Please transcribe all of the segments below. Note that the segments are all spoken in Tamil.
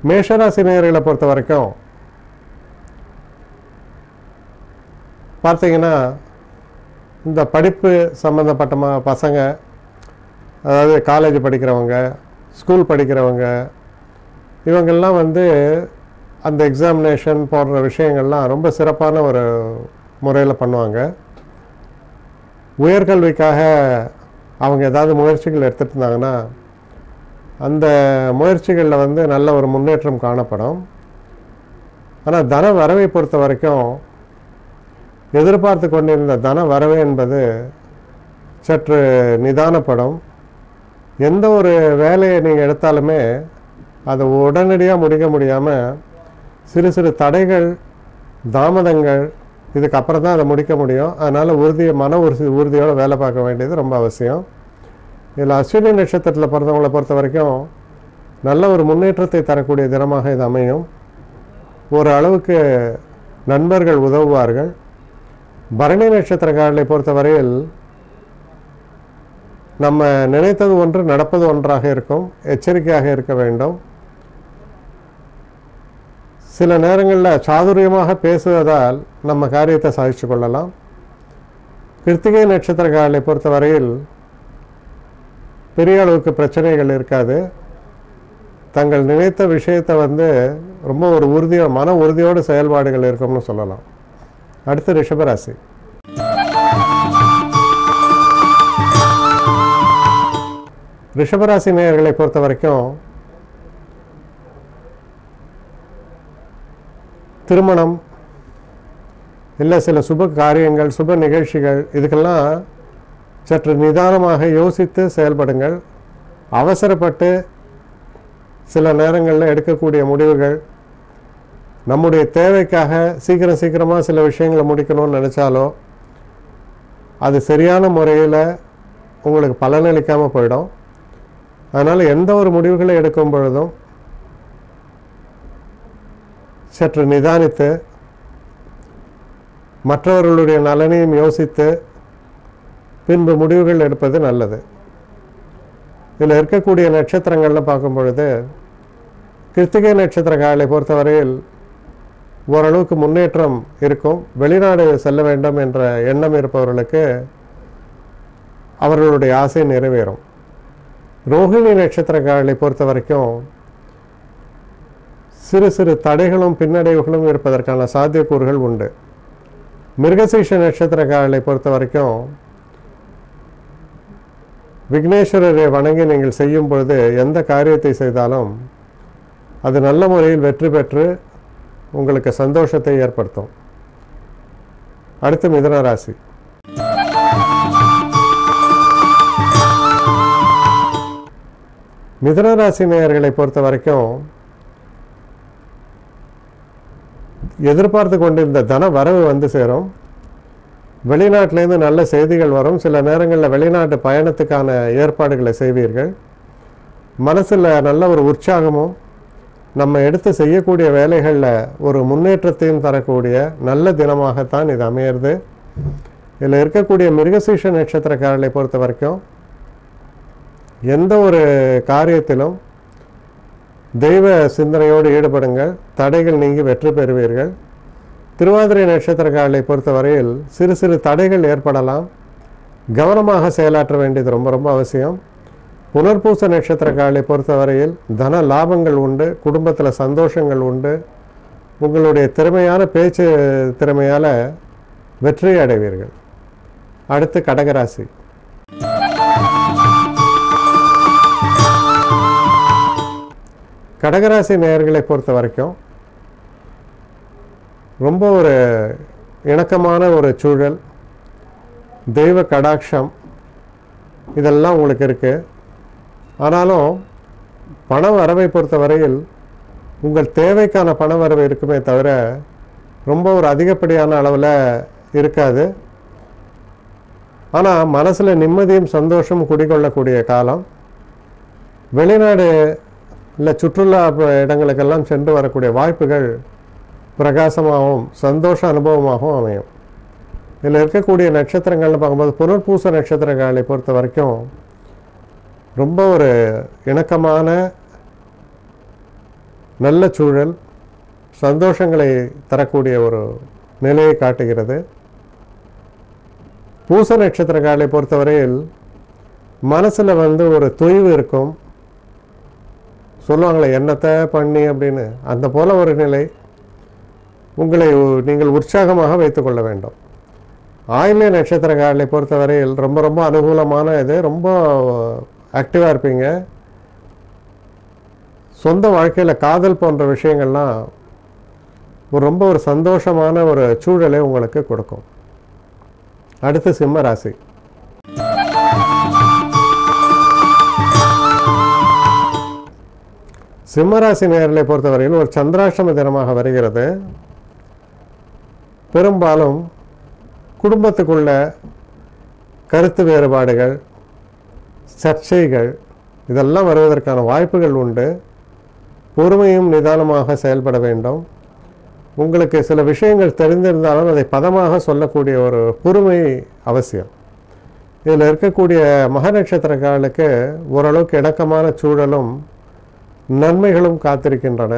மேஷராசி நேயர்களை பொறுத்த வரைக்கும் பார்த்தீங்கன்னா இந்த படிப்பு சம்மந்தப்பட்ட ம பசங்க அதாவது காலேஜ் படிக்கிறவங்க ஸ்கூல் படிக்கிறவங்க இவங்கெல்லாம் வந்து அந்த எக்ஸாமினேஷன் போன்ற விஷயங்கள்லாம் ரொம்ப சிறப்பான ஒரு முறையில் பண்ணுவாங்க உயர்கல்விக்காக அவங்க ஏதாவது முயற்சிகள் எடுத்துகிட்டு இருந்தாங்கன்னா அந்த முயற்சிகளில் வந்து நல்ல ஒரு முன்னேற்றம் காணப்படும் ஆனால் தன வரவை பொறுத்த வரைக்கும் எதிர்பார்த்து கொண்டிருந்த தன வரவு என்பது சற்று நிதானப்படும் எந்த ஒரு வேலையை நீங்கள் எடுத்தாலுமே அதை உடனடியாக முடிக்க முடியாமல் சிறு சிறு தடைகள் தாமதங்கள் இதுக்கு அப்புறம் தான் அதை முடிக்க முடியும் அதனால் உறுதி மன உறுதி உறுதியோடு வேலை பார்க்க வேண்டியது ரொம்ப அவசியம் இதில் அஸ்வினி நட்சத்திரத்தில் பிறந்தவங்களை பொறுத்த வரைக்கும் நல்ல ஒரு முன்னேற்றத்தை தரக்கூடிய தினமாக இது அமையும் ஒரு அளவுக்கு நண்பர்கள் உதவுவார்கள் பரணி நட்சத்திரக்காரர்களை பொறுத்தவரையில் நம்ம நினைத்தது ஒன்று நடப்பது ஒன்றாக இருக்கும் எச்சரிக்கையாக இருக்க வேண்டும் சில நேரங்களில் சாதுரியமாக பேசுவதால் நம்ம காரியத்தை சாதிச்சு கொள்ளலாம் கிருத்திகை நட்சத்திரக்காரர்களை பொறுத்தவரையில் பெரிய அளவுக்கு பிரச்சனைகள் இருக்காது தங்கள் நினைத்த விஷயத்தை வந்து ரொம்ப ஒரு உறுதியோ மன உறுதியோடு செயல்பாடுகள் இருக்கும்னு சொல்லலாம் அடுத்து ரிஷபராசி ரிஷபராசி நேயர்களை பொறுத்த வரைக்கும் திருமணம் இல்லை சில சுப காரியங்கள் சுப நிகழ்ச்சிகள் இதுக்கெல்லாம் சற்று நிதானமாக யோசித்து செயல்படுங்கள் அவசரப்பட்டு சில நேரங்களில் எடுக்கக்கூடிய முடிவுகள் நம்முடைய தேவைக்காக சீக்கிரம் சீக்கிரமாக சில விஷயங்களை முடிக்கணும்னு நினச்சாலோ அது சரியான முறையில் உங்களுக்கு பலனளிக்காமல் போயிடும் அதனால் எந்த ஒரு முடிவுகளை எடுக்கும் பொழுதும் சற்று நிதானித்து மற்றவர்களுடைய நலனையும் யோசித்து பின்பு முடிவுகள் எடுப்பது நல்லது இதில் இருக்கக்கூடிய நட்சத்திரங்கள்னு பார்க்கும் பொழுது கிருத்திகை நட்சத்திரக்காரர்களை பொறுத்தவரையில் ஓரளவுக்கு முன்னேற்றம் இருக்கும் வெளிநாடு செல்ல வேண்டும் என்ற எண்ணம் இருப்பவர்களுக்கு அவர்களுடைய ஆசை நிறைவேறும் ரோஹிணி நட்சத்திரக்காரர்களை பொறுத்த வரைக்கும் சிறு சிறு தடைகளும் பின்னடைவுகளும் இருப்பதற்கான சாத்தியக்கூறுகள் உண்டு மிருகசீஷ நட்சத்திரக்காரர்களை பொறுத்த வரைக்கும் விக்னேஸ்வரரை வணங்கி நீங்கள் செய்யும் பொழுது எந்த காரியத்தை செய்தாலும் அது நல்ல முறையில் வெற்றி பெற்று உங்களுக்கு சந்தோஷத்தை ஏற்படுத்தும் அடுத்து மிதுன ராசி மிதுன ராசி நேயர்களை பொறுத்த வரைக்கும் எதிர்பார்த்து கொண்டிருந்த தன வரவு வந்து சேரும் வெளிநாட்டிலேருந்து நல்ல செய்திகள் வரும் சில நேரங்களில் வெளிநாட்டு பயணத்துக்கான ஏற்பாடுகளை செய்வீர்கள் மனசில் நல்ல ஒரு உற்சாகமும் நம்ம எடுத்து செய்யக்கூடிய வேலைகளில் ஒரு முன்னேற்றத்தையும் தரக்கூடிய நல்ல தினமாகத்தான் இது அமையிறது இதில் இருக்கக்கூடிய மிருகசீஷ நட்சத்திரக்காரர்களை பொறுத்த வரைக்கும் எந்த ஒரு காரியத்திலும் தெய்வ சிந்தனையோடு ஈடுபடுங்கள் தடைகள் நீங்கி வெற்றி பெறுவீர்கள் திருவாதிரை நட்சத்திரக்காரர்களை பொறுத்தவரையில் சிறு சிறு தடைகள் ஏற்படலாம் கவனமாக செயலாற்ற வேண்டியது ரொம்ப ரொம்ப அவசியம் புனர்பூச நட்சத்திரக்காரர்களை பொறுத்தவரையில் தன லாபங்கள் உண்டு குடும்பத்தில் சந்தோஷங்கள் உண்டு உங்களுடைய திறமையான பேச்சு திறமையால் வெற்றி அடைவீர்கள் அடுத்து கடகராசி கடகராசி நேயர்களை பொறுத்த வரைக்கும் ரொம்ப ஒரு இணக்கமான ஒரு சூழல் தெய்வ கடாட்சம் இதெல்லாம் உங்களுக்கு இருக்குது ஆனாலும் பண வரவை பொறுத்த வரையில் உங்கள் தேவைக்கான பண வரவு இருக்குமே தவிர ரொம்ப ஒரு அதிகப்படியான அளவில் இருக்காது ஆனால் மனசில் நிம்மதியும் சந்தோஷமும் குடிகொள்ளக்கூடிய காலம் வெளிநாடு இல்லை சுற்றுலா ப- இடங்களுக்கெல்லாம் சென்று வரக்கூடிய வாய்ப்புகள் பிரகாசமாகவும் சந்தோஷ அனுபவமாகவும் அமையும் இதில் இருக்கக்கூடிய நட்சத்திரங்கள்னு பார்க்கும்போது புனர்பூச நட்சத்திரங்களை பொறுத்த வரைக்கும் ரொம்ப ஒரு இணக்கமான நல்ல சூழல் சந்தோஷங்களை தரக்கூடிய ஒரு நிலையை காட்டுகிறது பூச நட்சத்திரக்காரரை பொறுத்தவரையில் மனசில் வந்து ஒரு தொய்வு இருக்கும் சொல்லுவாங்களே என்னத்தை பண்ணி அப்படின்னு அந்த போல ஒரு நிலை உங்களை உ- நீங்கள் உற்சாகமாக வைத்துக்கொள்ள வேண்டும் ஆயில்ய நட்சத்திரக்காரர்களை பொறுத்தவரையில் ரொம்ப ரொம்ப அனுகூலமான இது ரொம்ப ஆக்டிவாக இருப்பீங்க சொந்த வாழ்க்கையில் காதல் போன்ற விஷயங்கள்லாம் ஒரு ரொம்ப ஒரு சந்தோஷமான ஒரு சூழலை உங்களுக்கு கொடுக்கும் அடுத்து சிம்ம ராசி சிம்மராசி நேரலை பொறுத்தவரையில் ஒரு சந்திராஷ்டம தினமாக வருகிறது பெரும்பாலும் குடும்பத்துக்குள்ள கருத்து வேறுபாடுகள் சர்ச்சைகள் இதெல்லாம் வருவதற்கான வாய்ப்புகள் உண்டு பொறுமையும் நிதானமாக செயல்பட வேண்டும் உங்களுக்கு சில விஷயங்கள் தெரிந்திருந்தாலும் அதை பதமாக சொல்லக்கூடிய ஒரு பொறுமை அவசியம் இதில் இருக்கக்கூடிய மக நட்சத்திரக்காரர்களுக்கு ஓரளவுக்கு இணக்கமான சூழலும் நன்மைகளும் காத்திருக்கின்றன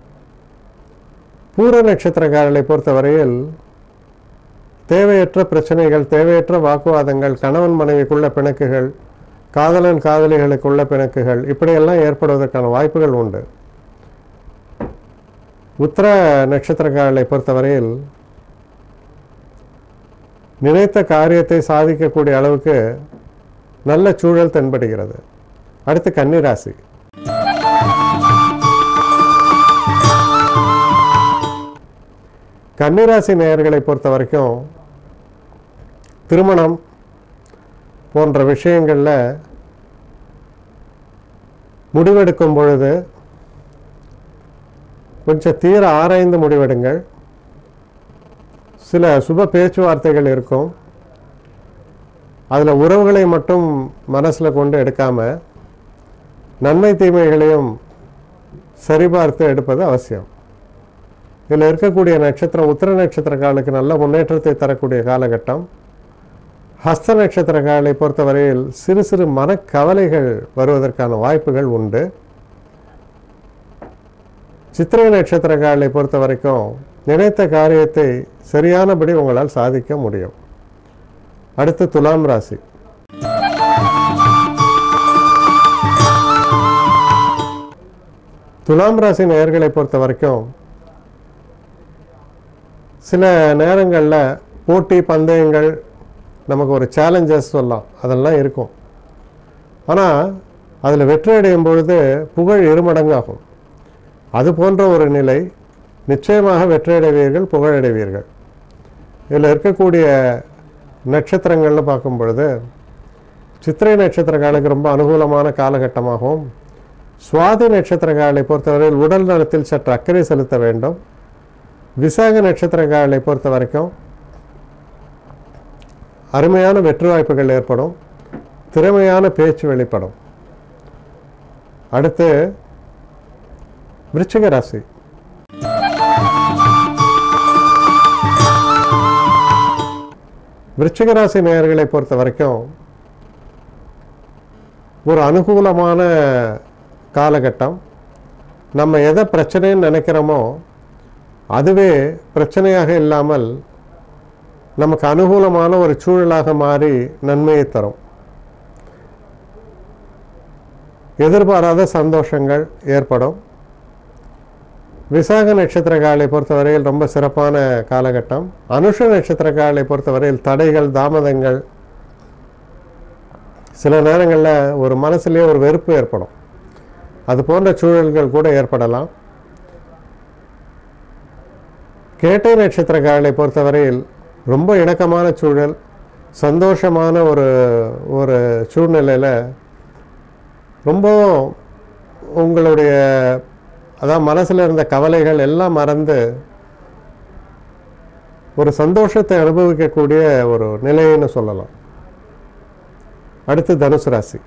பூர நட்சத்திரக்காரர்களை பொறுத்தவரையில் தேவையற்ற பிரச்சனைகள் தேவையற்ற வாக்குவாதங்கள் கணவன் மனைவிக்குள்ள பிணக்குகள் காதலன் காதலிகளுக்குள்ள பிணக்குகள் இப்படியெல்லாம் ஏற்படுவதற்கான வாய்ப்புகள் உண்டு உத்தர நட்சத்திரக்காரர்களை பொறுத்தவரையில் நினைத்த காரியத்தை சாதிக்கக்கூடிய அளவுக்கு நல்ல சூழல் தென்படுகிறது அடுத்து கன்னிராசி கன்னிராசி நேயர்களை பொறுத்த வரைக்கும் திருமணம் போன்ற விஷயங்களில் முடிவெடுக்கும் பொழுது கொஞ்சம் தீர ஆராய்ந்து முடிவெடுங்கள் சில சுப பேச்சுவார்த்தைகள் இருக்கும் அதில் உறவுகளை மட்டும் மனசில் கொண்டு எடுக்காமல் நன்மை தீமைகளையும் சரிபார்த்து எடுப்பது அவசியம் இதில் இருக்கக்கூடிய நட்சத்திரம் உத்திர நட்சத்திரக்காலுக்கு நல்ல முன்னேற்றத்தை தரக்கூடிய காலகட்டம் ஹஸ்த நட்சத்திரக்காலை பொறுத்தவரையில் சிறு சிறு மனக்கவலைகள் வருவதற்கான வாய்ப்புகள் உண்டு சித்திரை நட்சத்திரக்காலை பொறுத்த வரைக்கும் நினைத்த காரியத்தை சரியானபடி உங்களால் சாதிக்க முடியும் அடுத்து துலாம் ராசி துலாம் ராசி நேயர்களை பொறுத்த வரைக்கும் சில நேரங்களில் போட்டி பந்தயங்கள் நமக்கு ஒரு சேலஞ்சஸ் சொல்லலாம் அதெல்லாம் இருக்கும் ஆனால் அதில் வெற்றி அடையும் பொழுது புகழ் இருமடங்காகும் அது போன்ற ஒரு நிலை நிச்சயமாக வெற்றியடைவீர்கள் புகழடைவீர்கள் இதில் இருக்கக்கூடிய நட்சத்திரங்கள்னு பார்க்கும் பொழுது சித்திரை நட்சத்திரக்காலுக்கு ரொம்ப அனுகூலமான காலகட்டமாகவும் சுவாதி நட்சத்திரக்காலை பொறுத்தவரையில் உடல் நலத்தில் சற்று அக்கறை செலுத்த வேண்டும் விசாக நட்சத்திரக்காலை பொறுத்த வரைக்கும் அருமையான வெற்றி வாய்ப்புகள் ஏற்படும் திறமையான பேச்சு வெளிப்படும் அடுத்து விருச்சிக ராசி விருச்சிக ராசி நேயர்களை பொறுத்த வரைக்கும் ஒரு அனுகூலமான காலகட்டம் நம்ம எதை பிரச்சனைன்னு நினைக்கிறோமோ அதுவே பிரச்சனையாக இல்லாமல் நமக்கு அனுகூலமான ஒரு சூழலாக மாறி நன்மையை தரும் எதிர்பாராத சந்தோஷங்கள் ஏற்படும் விசாக நட்சத்திரக்காலை பொறுத்தவரையில் ரொம்ப சிறப்பான காலகட்டம் அனுஷ நட்சத்திரக்காலை பொறுத்தவரையில் தடைகள் தாமதங்கள் சில நேரங்களில் ஒரு மனசுலேயே ஒரு வெறுப்பு ஏற்படும் அது போன்ற சூழல்கள் கூட ஏற்படலாம் கேட்டை நட்சத்திரக்காரர்களை பொறுத்தவரையில் ரொம்ப இணக்கமான சூழல் சந்தோஷமான ஒரு ஒரு சூழ்நிலையில் ரொம்ப உங்களுடைய அதான் மனசில் இருந்த கவலைகள் எல்லாம் மறந்து ஒரு சந்தோஷத்தை அனுபவிக்கக்கூடிய ஒரு நிலைன்னு சொல்லலாம் அடுத்து தனுசு ராசி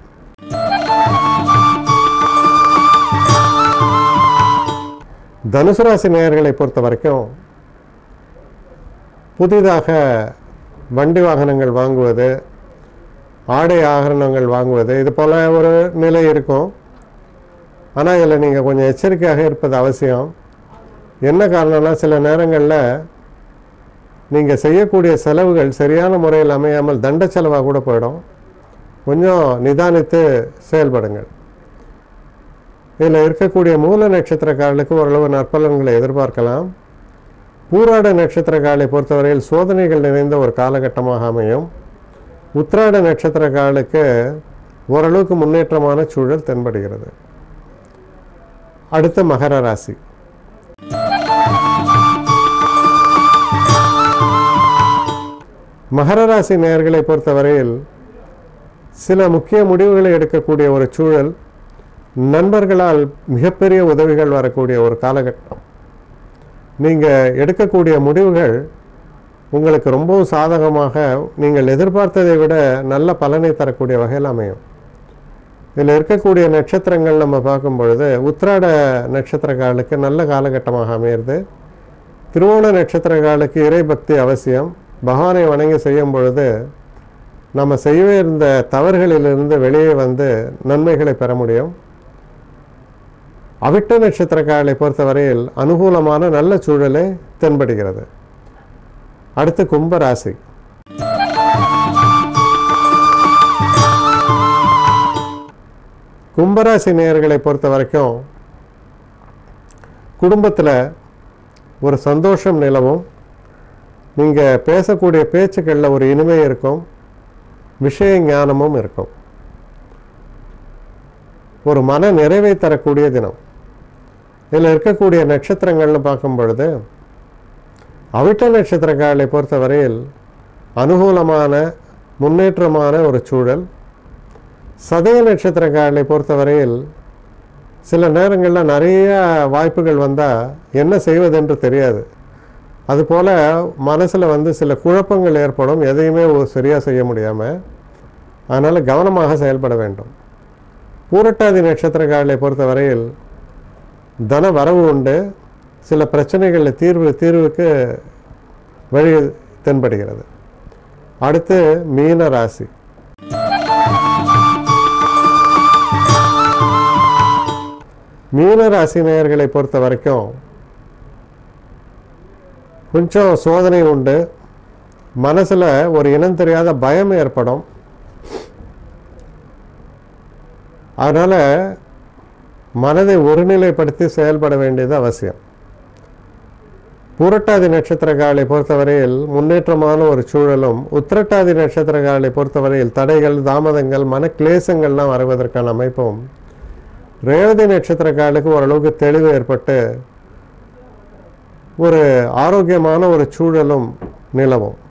தனுசு ராசி நேயர்களை பொறுத்த வரைக்கும் புதிதாக வண்டி வாகனங்கள் வாங்குவது ஆடை ஆகரணங்கள் வாங்குவது இது போல ஒரு நிலை இருக்கும் ஆனால் இதில் நீங்கள் கொஞ்சம் எச்சரிக்கையாக இருப்பது அவசியம் என்ன காரணம்னா சில நேரங்களில் நீங்கள் செய்யக்கூடிய செலவுகள் சரியான முறையில் அமையாமல் தண்ட செலவாக கூட போயிடும் கொஞ்சம் நிதானித்து செயல்படுங்கள் இதில் இருக்கக்கூடிய மூல நட்சத்திரக்காரர்களுக்கு ஓரளவு நற்பலன்களை எதிர்பார்க்கலாம் பூராட நட்சத்திரக்காரலை பொறுத்தவரையில் சோதனைகள் நிறைந்த ஒரு காலகட்டமாக அமையும் உத்திராட நட்சத்திரக்காரர்களுக்கு ஓரளவுக்கு முன்னேற்றமான சூழல் தென்படுகிறது அடுத்து மகர ராசி மகர ராசி நேயர்களை பொறுத்தவரையில் சில முக்கிய முடிவுகளை எடுக்கக்கூடிய ஒரு சூழல் நண்பர்களால் மிகப்பெரிய உதவிகள் வரக்கூடிய ஒரு காலகட்டம் நீங்கள் எடுக்கக்கூடிய முடிவுகள் உங்களுக்கு ரொம்பவும் சாதகமாக நீங்கள் எதிர்பார்த்ததை விட நல்ல பலனை தரக்கூடிய வகையில் அமையும் இதில் இருக்கக்கூடிய நட்சத்திரங்கள் நம்ம பார்க்கும் பொழுது உத்திராட நட்சத்திரக்காலுக்கு நல்ல காலகட்டமாக அமையிறது திருவோண நட்சத்திரக்காலுக்கு இறைபக்தி அவசியம் பகவானை வணங்கி செய்யும் பொழுது நம்ம செய்யவே இருந்த தவறுகளிலிருந்து வெளியே வந்து நன்மைகளை பெற முடியும் அவிட்ட நட்சத்திரக்காரர்களை பொறுத்தவரையில் அனுகூலமான நல்ல சூழலே தென்படுகிறது அடுத்து கும்பராசி கும்பராசி நேயர்களை பொறுத்த வரைக்கும் குடும்பத்தில் ஒரு சந்தோஷம் நிலவும் நீங்கள் பேசக்கூடிய பேச்சுக்களில் ஒரு இனிமை இருக்கும் விஷய ஞானமும் இருக்கும் ஒரு மன நிறைவை தரக்கூடிய தினம் இதில் இருக்கக்கூடிய நட்சத்திரங்கள்னு பார்க்கும் பொழுது அவிட்ட நட்சத்திரக்காரர்களை பொறுத்தவரையில் அனுகூலமான முன்னேற்றமான ஒரு சூழல் சதய நட்சத்திரக்காரர்களை பொறுத்தவரையில் சில நேரங்களில் நிறைய வாய்ப்புகள் வந்தால் என்ன செய்வதென்று தெரியாது அதுபோல் மனசில் வந்து சில குழப்பங்கள் ஏற்படும் எதையுமே சரியாக செய்ய முடியாமல் அதனால் கவனமாக செயல்பட வேண்டும் பூரட்டாதி நட்சத்திரக்காரர்களை பொறுத்தவரையில் தன வரவு உண்டு சில பிரச்சனைகளில் தீர்வு தீர்வுக்கு வழி தென்படுகிறது அடுத்து மீன ராசி மீன ராசி நேயர்களை பொறுத்த வரைக்கும் கொஞ்சம் சோதனை உண்டு மனசில் ஒரு இனம் தெரியாத பயம் ஏற்படும் அதனால் மனதை ஒருநிலைப்படுத்தி செயல்பட வேண்டியது அவசியம் பூரட்டாதி நட்சத்திரக்காலை பொறுத்தவரையில் முன்னேற்றமான ஒரு சூழலும் உத்திரட்டாதி நட்சத்திரக்காலை பொறுத்தவரையில் தடைகள் தாமதங்கள் மன கிளேசங்கள்லாம் வருவதற்கான அமைப்பும் ரேவதி நட்சத்திரக்காலுக்கு ஓரளவுக்கு தெளிவு ஏற்பட்டு ஒரு ஆரோக்கியமான ஒரு சூழலும் நிலவும்